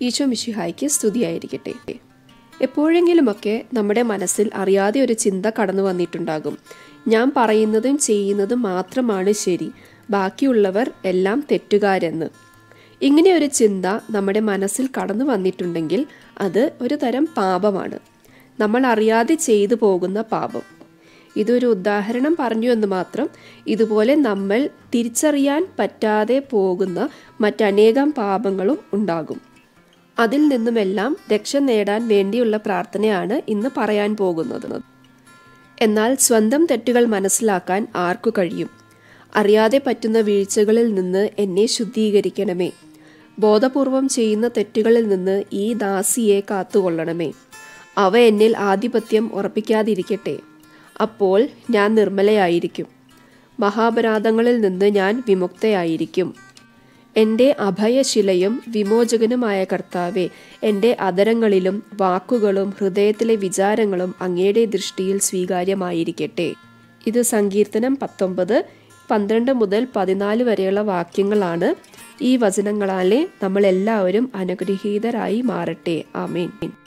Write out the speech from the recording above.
ഈശോ മിശിഹായ്ക്ക് സ്തുതിയായിരിക്കട്ടെ എപ്പോഴെങ്കിലുമൊക്കെ നമ്മുടെ മനസ്സിൽ അറിയാതെ ഒരു ചിന്ത കടന്നു വന്നിട്ടുണ്ടാകും ഞാൻ പറയുന്നതും ചെയ്യുന്നതും മാത്രമാണ് ശരി ബാക്കിയുള്ളവർ എല്ലാം തെറ്റുകാരെന്ന് ഇങ്ങനെ ഒരു ചിന്ത നമ്മുടെ മനസ്സിൽ കടന്നു വന്നിട്ടുണ്ടെങ്കിൽ അത് ഒരു തരം പാപമാണ് നമ്മൾ അറിയാതെ ചെയ്തു പോകുന്ന പാപം ഇതൊരു ഉദാഹരണം പറഞ്ഞു എന്ന് മാത്രം ഇതുപോലെ നമ്മൾ തിരിച്ചറിയാൻ പറ്റാതെ പോകുന്ന മറ്റനേകം പാപങ്ങളും ഉണ്ടാകും അതിൽ നിന്നുമെല്ലാം രക്ഷ നേടാൻ വേണ്ടിയുള്ള പ്രാർത്ഥനയാണ് ഇന്ന് പറയാൻ പോകുന്നത് എന്നാൽ സ്വന്തം തെറ്റുകൾ മനസ്സിലാക്കാൻ ആർക്കു കഴിയും അറിയാതെ പറ്റുന്ന വീഴ്ചകളിൽ നിന്ന് എന്നെ ശുദ്ധീകരിക്കണമേ ബോധപൂർവം ചെയ്യുന്ന തെറ്റുകളിൽ നിന്ന് ഈ ദാസിയെ കാത്തുകൊള്ളണമേ അവ എന്നിൽ ആധിപത്യം ഉറപ്പിക്കാതിരിക്കട്ടെ അപ്പോൾ ഞാൻ നിർമ്മലയായിരിക്കും മഹാപരാധങ്ങളിൽ നിന്ന് ഞാൻ വിമുക്തയായിരിക്കും എൻ്റെ അഭയശിലയും വിമോചകനുമായ കർത്താവെ എൻ്റെ അതരങ്ങളിലും വാക്കുകളും ഹൃദയത്തിലെ വിചാരങ്ങളും അങ്ങയുടെ ദൃഷ്ടിയിൽ സ്വീകാര്യമായിരിക്കട്ടെ ഇത് സങ്കീർത്തനം പത്തൊമ്പത് പന്ത്രണ്ട് മുതൽ പതിനാല് വരെയുള്ള വാക്യങ്ങളാണ് ഈ വചനങ്ങളാലെ നമ്മൾ എല്ലാവരും അനുഗ്രഹീതരായി മാറട്ടെ ആമേൻ